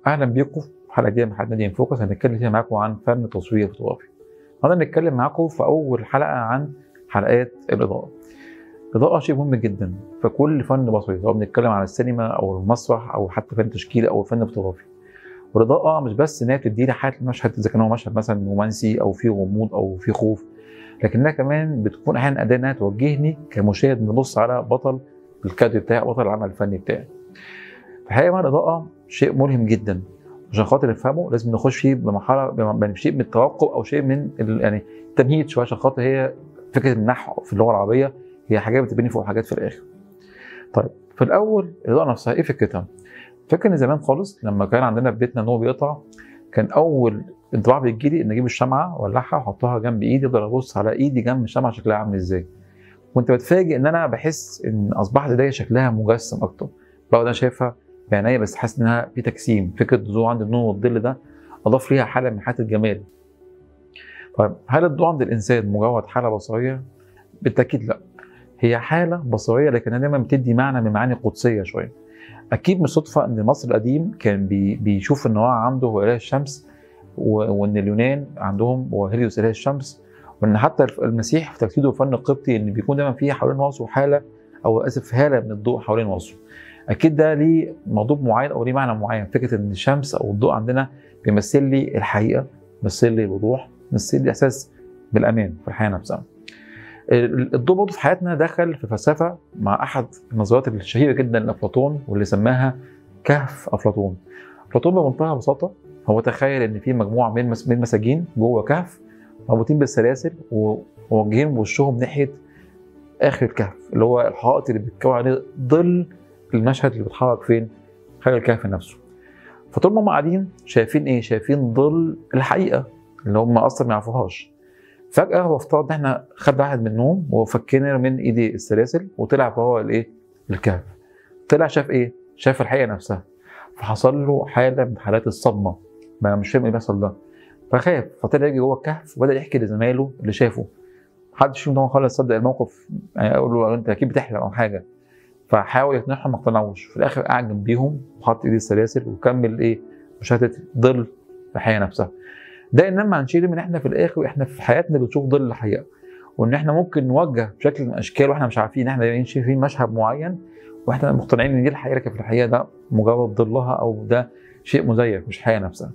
اهلا بيكم في حلقه جديده من حلقات نادي فوكس هنتكلم فيها معاكم عن فن التصوير الفوتوغرافي. النهارده هنتكلم معاكم في اول حلقه عن حلقات الاضاءه. الاضاءه شيء مهم جدا في كل فن بصري سواء بنتكلم عن السينما او المسرح او حتى فن تشكيلي او الفن الفوتوغرافي. والاضاءه مش بس ان هي بتدي لي حاله المشهد اذا كان هو مشهد مثلا رومانسي او فيه غموض او فيه خوف لكنها كمان بتكون احيانا اداه انها توجهني كمشاهد نبص على بطل الكادر بتاعي بطل العمل الفني بتاعي. في الحقيقه الاضاءه شيء ملهم جدا عشان خاطر نفهمه لازم نخش فيه بمرحله بشيء من التوقع او شيء من يعني التمهيد شويه عشان خاطر هي فكره النحو في اللغه العربيه هي حاجات بتبني فوق حاجات في الاخر. طيب في الاول الاضاءه نفسها ايه فكرتها؟ فاكر ان زمان خالص لما كان عندنا في بيتنا النور بيقطع كان اول انطباع بيجي لي ان اجيب الشمعه واولعها واحطها جنب ايدي افضل ابص على ايدي جنب الشمعه شكلها عامل ازاي. كنت بتفاجئ ان انا بحس ان اصبحت ايديا شكلها مجسم اكتر. بقعد انا شايفها بعينيا بس حاسس انها في تجسيم فكره الضوء عند النور والظل ده اضاف ليها حاله من حالات الجمال طيب هل الضوء عند الانسان مجرد حاله بصريه بالتاكيد لا هي حاله بصريه لكنها دايما بتدي معنى من معاني قدسيه شويه اكيد مش صدفه ان مصر القديم كان بي بيشوف ان هو عنده هو اله الشمس وان اليونان عندهم هو هيليوس اله الشمس وان حتى المسيح في تجسيده الفن القبطي ان بيكون دايما فيه حوالين راسه حاله او اسف هاله من الضوء حوالين راسه اكيد ده ليه موضوع معين او ليه معنى معين فكره ان الشمس او الضوء عندنا بيمثل لي الحقيقه بيمثل لي الوضوح بيمثل لي احساس بالامان في الحياه نفسها الضوء برضه في حياتنا دخل في فلسفه مع احد النظريات الشهيره جدا لافلاطون واللي سماها كهف افلاطون افلاطون بمنتهى البساطه هو تخيل ان في مجموعه من من مساجين جوه كهف مربوطين بالسلاسل وموجهين وشهم ناحيه اخر الكهف اللي هو الحائط اللي بيتكون عليه ظل المشهد اللي بيتحرك فين؟ خلال الكهف نفسه. فطول ما هم قاعدين شايفين ايه؟ شايفين ظل الحقيقه اللي هم اصلا ما يعرفوهاش. فجاه هو افترض ان احنا خد واحد منهم وفكنا من ايدي السلاسل وطلع فهو الايه؟ الكهف. طلع شاف ايه؟ شاف الحقيقه نفسها. فحصل له حاله من حالات الصدمه. ما مش فاهم ايه بيحصل ده. فخاف فطلع يجي جوه الكهف وبدا يحكي لزمايله اللي شافه. محدش فيهم طبعا خالص صدق الموقف يعني اقول له انت اكيد بتحلم او حاجه. فحاول يقنعهم ما اقتنعوش في الاخر قعد جنبيهم وحط ايديه السلاسل وكمل ايه مشاهده ظل الحياه نفسها ده انما هنشيل من احنا في الاخر احنا في حياتنا بنشوف ظل الحقيقه وان احنا ممكن نوجه بشكل من الاشكال واحنا مش عارفين احنا شايفين مشهد معين واحنا مقتنعين ان دي الحقيقه لكن في الحقيقه ده مجرد ظلها او ده شيء مزيف مش الحقيقه نفسها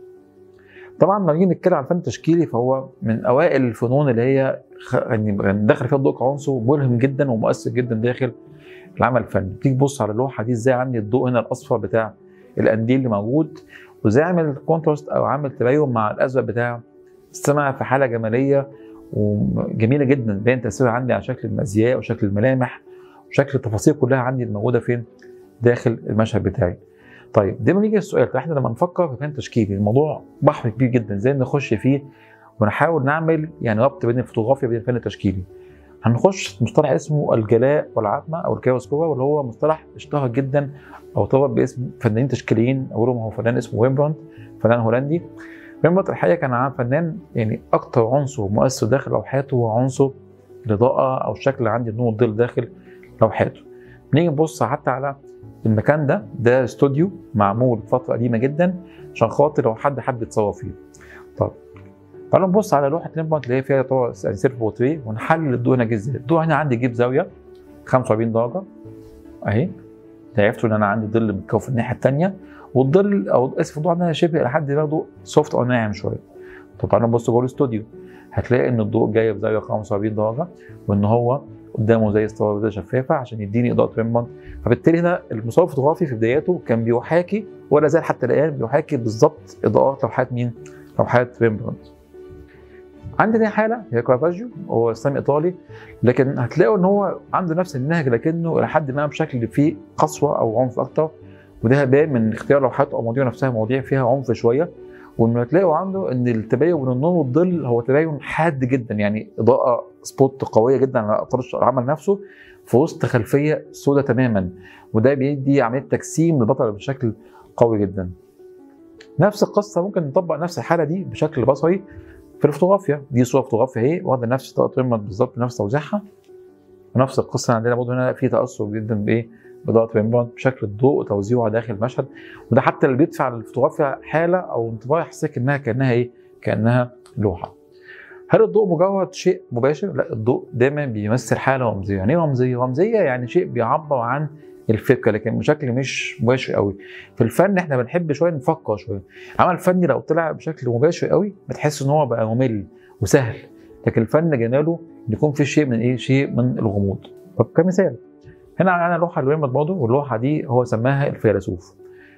طبعا لما نيجي نتكلم عن الفن التشكيلي فهو من اوائل الفنون اللي هي يعني دخل فيها الضوء كعنصر ملهم جدا ومؤثر جدا داخل العمل الفني تيجي تبص على اللوحه دي ازاي عندي الضوء هنا الاصفر بتاع القنديل اللي موجود وازاي اعمل كونتراست او اعمل تباين مع الازرق بتاع السماء في حاله جماليه وجميله جدا باين تاثيرها عندي على شكل المزياء وشكل الملامح وشكل التفاصيل كلها عندي الموجوده فين داخل المشهد بتاعي طيب دايما بيجي السؤال احنا لما نفكر في فن تشكيلي الموضوع بحر كبير جدا ازاي نخش فيه ونحاول نعمل يعني ربط بين الفوتوغرافيا وبين الفن التشكيلي هنخش في مصطلح اسمه الجلاء والعتمه او الكيروسكوبا واللي هو مصطلح اشتهر جدا او ارتبط باسم فنانين تشكيليين اولهم هو فنان اسمه ويمبراند فنان هولندي ويمبراند الحقيقه كان فنان يعني اكثر عنصر مؤثر داخل لوحاته هو عنصر الاضاءه او الشكل اللي عندي النور والظل داخل لوحاته نيجي نبص حتى على المكان ده ده استوديو معمول فتره قديمه جدا عشان خاطر لو حد حب يتصور فيه طب تعالوا نبص على لوحه ريمبراند اللي هي فيها طبعا سيلف بورتريه ونحلل الضوء هنا ازاي الضوء هنا عندي يجيب زاويه 45 درجه اهي عرفتوا ان انا عندي ظل متكون في الناحيه الثانيه والظل او اسف الضوء عندنا شبه لحد برضه سوفت او ناعم شويه طب تعالوا نبص جوه الاستوديو هتلاقي ان الضوء جاي بزاويه 45 درجه وان هو قدامه زي اسطوانه شفافه عشان يديني اضاءه ريمبراند فبالتالي هنا المصور الفوتوغرافي في بداياته كان بيحاكي ولا زال حتى الان بيحاكي بالظبط اضاءات لوحات مين؟ لوحات ريمبراند عندي تاني حاله هي كرافاجيو هو رسام ايطالي لكن هتلاقوا ان هو عنده نفس النهج لكنه الى حد ما بشكل فيه قسوه او عنف اكتر وده باين من اختيار لوحاته او مواضيع نفسها مواضيع فيها عنف شويه وانه هتلاقوا عنده ان التباين بين النور والظل هو تباين حاد جدا يعني اضاءه سبوت قويه جدا على اطار العمل نفسه في وسط خلفيه سوداء تماما وده بيدي عمليه تجسيم للبطل بشكل قوي جدا نفس القصه ممكن نطبق نفس الحاله دي بشكل بصري في الفوتوغرافيا دي صوره فوتوغرافيا اهي واخده نفس طاقه ريموند بالظبط نفس توزيعها ونفس القصه عندنا برضه هنا في تاثر جدا بايه اضاءه الريمبراند بشكل الضوء وتوزيعه داخل المشهد وده حتى اللي بيدفع للفوتوغرافيا حاله او انطباع يحسسك انها كانها ايه؟ كانها لوحه. هل الضوء مجرد شيء مباشر؟ لا الضوء دايما بيمثل حاله رمزيه، يعني ايه رمزيه؟ رمزيه يعني شيء بيعبر عن الفكره لكن بشكل مش مباشر قوي. في الفن احنا بنحب شويه نفكر شويه. عمل فني لو طلع بشكل مباشر قوي بتحس ان هو بقى ممل وسهل. لكن الفن جماله يكون فيه شيء من ايه؟ شيء من الغموض. طب كمثال هنا عندنا لوحه لويمت برضه واللوحه دي هو سماها الفيلسوف.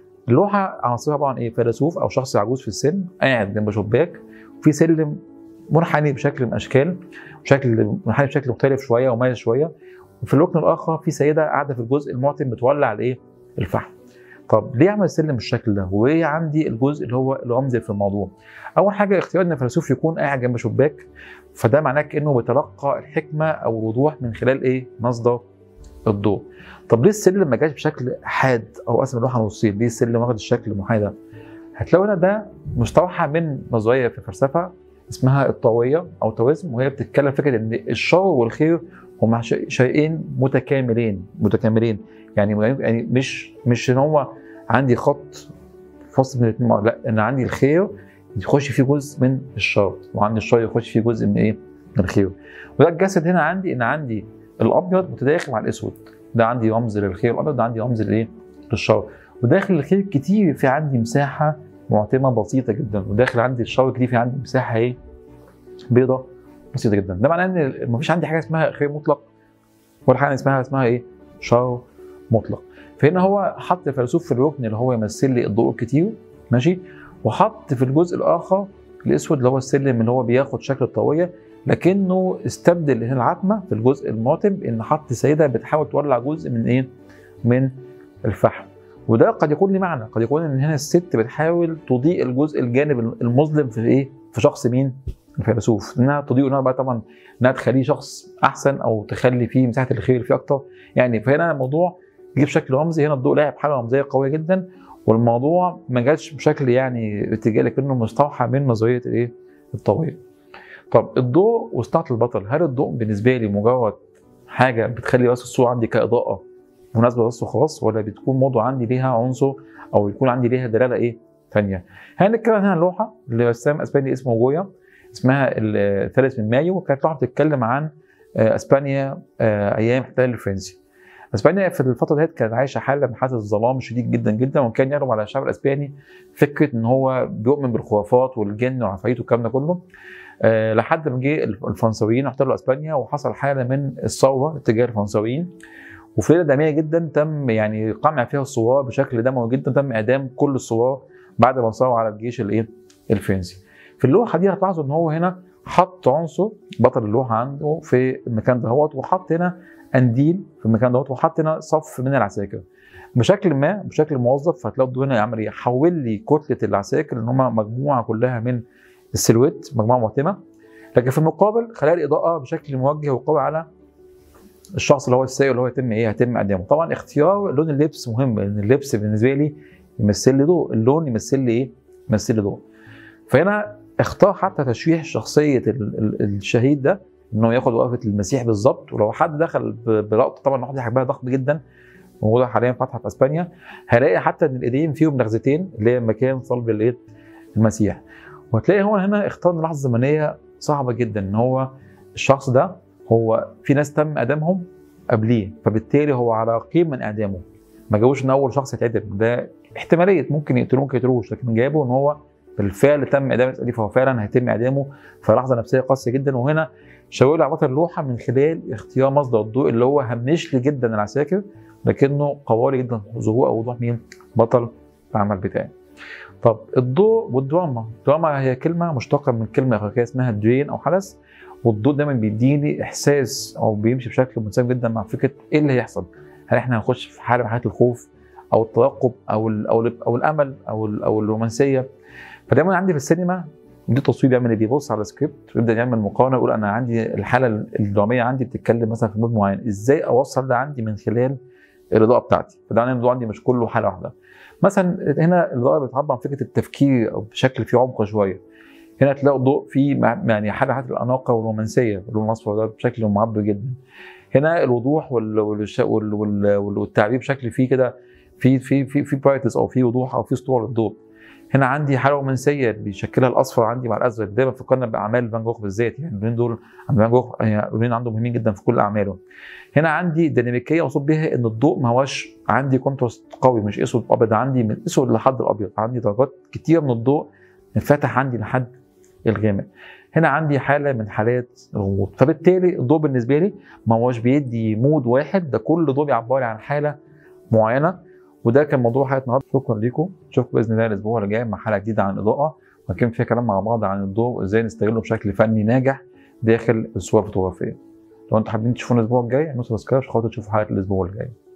اللوحه عناصرها طبعا ايه؟ فيلسوف او شخص عجوز في السن قاعد جنب شباك وفي سلم منحني بشكل من اشكال بشكل منحني بشكل مختلف شويه ومميز شويه وفي الركن الاخر في سيده قاعده في الجزء المعتم بتولع الايه؟ الفحم. طب ليه اعمل السلم بالشكل ده؟ وايه عندي الجزء اللي هو الرمزي في الموضوع؟ اول حاجه اختيار ان الفيلسوف يكون قاعد جنب شباك فده معناه كانه بيتلقى الحكمه او الوضوح من خلال ايه؟ مصدر الضوء. طب ليه السلم ما جاش بشكل حاد او قسم اللوحه نصين؟ ليه السلم واخد الشكل المحايد ده؟ هتلاقوا هنا ده مستوحى من نظريه في الفلسفه اسمها الطاويه او التوازم وهي بتتكلم فكره ان الشر والخير هما شيئين متكاملين متكاملين يعني يعني مش مش ان هو عندي خط فاصل بين الاثنين لا انا عندي الخير يخش فيه جزء من الشر وعندي الشر يخش فيه جزء من ايه؟ من الخير وده الجسد هنا عندي ان عندي الابيض متداخل مع الاسود ده عندي رمز للخير الابيض ده عندي رمز لايه؟ للشر وداخل الخير كتير في عندي مساحه معتمه بسيطه جدا وداخل عندي الشر كتير في عندي مساحه ايه؟ بيضة بسيطه جدا ده معناه ان مفيش عندي حاجه اسمها خير مطلق ولا حاجه اسمها اسمها ايه؟ شر مطلق فهنا هو حط الفيلسوف في الركن اللي هو يمثل لي الضوء الكتير ماشي وحط في الجزء الاخر الاسود اللي هو السلم اللي هو بياخد شكل الطاويه لكنه استبدل هنا العتمه في الجزء المعتم ان حط سيده بتحاول تولع جزء من ايه؟ من الفحم وده قد يكون ليه معنى قد يكون ان هنا الست بتحاول تضيء الجزء الجانب المظلم في ايه؟ في شخص مين؟ الفيلسوف انها تضيء انها بقى طبعا انها تخليه شخص احسن او تخلي فيه مساحه الخير فيه اكتر يعني فهنا الموضوع جه بشكل رمزي هنا الضوء لعب حاله رمزيه قويه جدا والموضوع ما جاش بشكل يعني اتجاه لكنه مستوحى من نظريه الايه؟ الطويل. طب الضوء وسطعة البطل هل الضوء بالنسبه لي مجرد حاجه بتخلي بس الصوره عندي كاضاءه مناسبه بس وخلاص ولا بتكون موضوع عندي ليها عنصر او يكون عندي ليها دلاله ايه؟ ثانيه. هنتكلم هنا عن لوحه لرسام اسباني اسمه جويا اسمها الثالث من مايو وكانت لوحه بتتكلم عن اسبانيا ايام الاحتلال الفرنسي. اسبانيا في الفتره ديت كانت عايشه حاله من حاله الظلام شديد جدا جدا وكان يغلب على الشعب الاسباني فكره ان هو بيؤمن بالخرافات والجن والعفاريت والكلام ده كله أه لحد ما جه الفرنساويين احتلوا اسبانيا وحصل حاله من الثوره اتجاه الفرنساويين وفي ليله دمويه جدا تم يعني قمع فيها الثوار بشكل دموي جدا تم اعدام كل الثوار بعد ما صاروا على الجيش الايه الفرنسي. في اللوحه دي هتلاحظوا ان هو هنا حط عنصر بطل اللوحه عنده في المكان دهوت وحط هنا قنديل في المكان دوت وحط هنا صف من العساكر بشكل ما بشكل موظف هتلاقوا الضوء هنا يعمل ايه؟ حول لي كتله العساكر ان هم مجموعه كلها من السلويت مجموعه معتمه لكن في المقابل خلال الاضاءه بشكل موجه وقوي على الشخص اللي هو السائل اللي هو يتم ايه؟ يتم اقدامه طبعا اختيار لون اللبس مهم لان اللبس بالنسبه لي يمثل لي ضوء اللون يمثل لي ايه؟ يمثل لي ضوء فهنا اختار حتى تشويح شخصيه الشهيد ده انه ياخد وقفه المسيح بالظبط ولو حد دخل بلقطه طبعا الواحد حجمها ضخم جدا موجوده حاليا فاتحه في اسبانيا هلاقي حتى ان الايدين فيهم نغزتين اللي هي مكان صلب الايه المسيح وهتلاقي هو هنا اختار لحظه زمنيه صعبه جدا ان هو الشخص ده هو في ناس تم اعدامهم قبليه فبالتالي هو على قيم من اعدامه ما جابوش ان اول شخص يتعدم ده احتماليه ممكن يقتلوه ممكن يقتلوش لكن جابوا ان هو بالفعل تم اعدام دي فهو فعلا هيتم اعدامه فلحظه نفسيه قاسيه جدا وهنا شاور على بطل اللوحه من خلال اختيار مصدر الضوء اللي هو همش لي جدا العساكر لكنه قوي جدا ظهور او وضوح مين؟ بطل العمل بتاعي. طب الضوء والدراما، الدراما هي كلمه مشتقه من كلمه افريقيه اسمها درين او حدث والضوء دايما بيديني احساس او بيمشي بشكل منسجم جدا مع فكره ايه اللي هيحصل؟ هل احنا هنخش في حاله من حالات الخوف او الترقب او ال او ال او الامل او ال او الرومانسيه فدايما عندي في السينما دي تصوير بيعمل ايه؟ بيبص على السكريبت ويبدا يعمل مقارنه يقول انا عندي الحاله الدراميه عندي بتتكلم مثلا في مود معين، ازاي اوصل ده عندي من خلال الاضاءه بتاعتي؟ فده معناه الموضوع عندي مش كله حاله واحده. مثلا هنا الاضاءه بتعبر عن فكره التفكير او بشكل فيه عمق شويه. هنا تلاقوا الضوء فيه يعني حاله حاله الاناقه والرومانسيه اللون الاصفر ده بشكل معبر جدا. هنا الوضوح وال- والش- وال- وال- وال- والتعبير بشكل فيه كده في في في في برايتنس او في وضوح او في سطوع للضوء هنا عندي حاله رومانسيه بيشكلها الاصفر عندي مع الازرق دايما فكرنا باعمال فان جوخ بالذات يعني اللونين دول عند فان جوخ يعني اللونين عنده مهمين جدا في كل اعماله هنا عندي ديناميكيه مقصود بيها ان الضوء ما هوش عندي كونتراست قوي مش اسود ابيض عندي من اسود لحد الابيض عندي درجات كتيره من الضوء انفتح عندي لحد الغامق هنا عندي حاله من حالات الغموض فبالتالي الضوء بالنسبه لي ما هوش بيدي مود واحد ده كل ضوء بيعبر لي عن حاله معينه وده كان موضوع حلقه النهارده شكرا لكم اشوفكم باذن الله الاسبوع اللي جاي مع حلقه جديده عن الاضاءه وهنتكلم فيها كلام مع بعض عن الضوء وازاي نستغله بشكل فني ناجح داخل الصور الفوتوغرافيه لو انتم حابين تشوفونا الاسبوع الجاي اعملوا سبسكرايب عشان خاطر تشوفوا حلقه الاسبوع الجاي